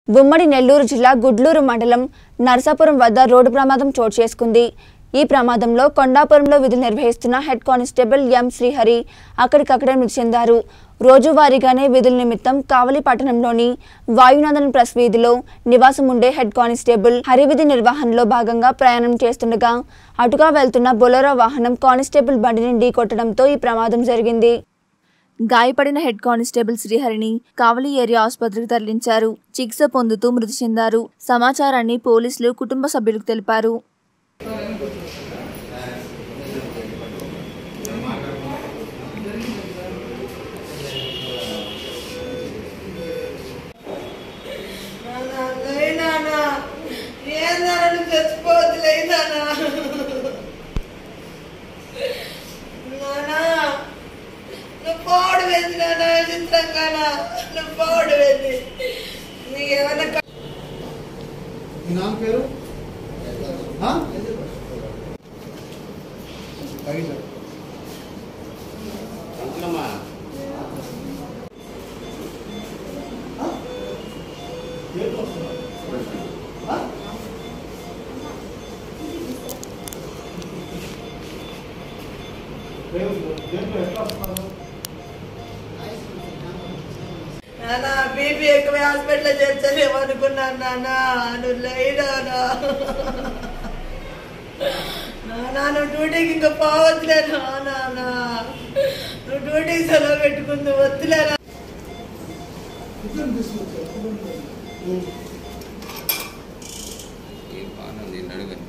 ఉమ్మడి నెల్లూరు జిల్లా గుడ్లూరు మండలం నరసాపురం వద్ద రోడ్డు ప్రమాదం చోటు చేసుకుంది ఈ ప్రమాదంలో కొండాపురంలో విధులు నిర్వహిస్తున్న హెడ్ కానిస్టేబుల్ ఎం శ్రీహరి అక్కడికక్కడే మృతి చెందారు రోజువారీగానే విధుల నిమిత్తం కావలి పట్టణంలోని వాయునందన్ ప్రెస్ వీధిలో నివాసం ఉండే హెడ్ కానిస్టేబుల్ హరివిధి నిర్వహణలో భాగంగా ప్రయాణం చేస్తుండగా అటుగా వెళ్తున్న బొలెరో వాహనం కానిస్టేబుల్ బండిని ఢీకొట్టడంతో ఈ ప్రమాదం జరిగింది గాయపడిన హెడ్ కానిస్టేబుల్ శ్రీహరిని కావలి ఏరియా ఆసుపత్రికి తరలించారు చికిత్స పొందుతూ మృతి చెందారు సమాచారాన్ని పోలీసులు కుటుంబ సభ్యులకు తెలిపారు నాన్న, లే నాన్న. ఏం నాన్న నువ్వు చచ్చిపోవద్దు లే నాన్న. నాన్న, నువ్వు పోవడం ఏంది నాన్న చిత్రంగానా నువ్వు పోవడం ఏంది నీకేమన్నా క- మీ నాన్న పేరు ఆ? పైన. ఆ? దేంట్లో వస్తున్నారు? ఆ? దేంట్లో దేంట్లో ఎట్లా వస్తున్నారు నాన్న బీపీ ఎక్కువ హాస్పిటల్లో చేర్చలేము అనుకున్నాను నాన్న నువ్వు లేడానా నాన్న నువ్వు డ్యూటీకి ఇంకా పోవద్దులే నాన్న నువ్వు డ్యూటీకి సెలవు పెట్టుకుంది వద్దులేనా ఇద్దరు తీసుకొచ్చారు ఏం బాగానే ఉంది అడుగు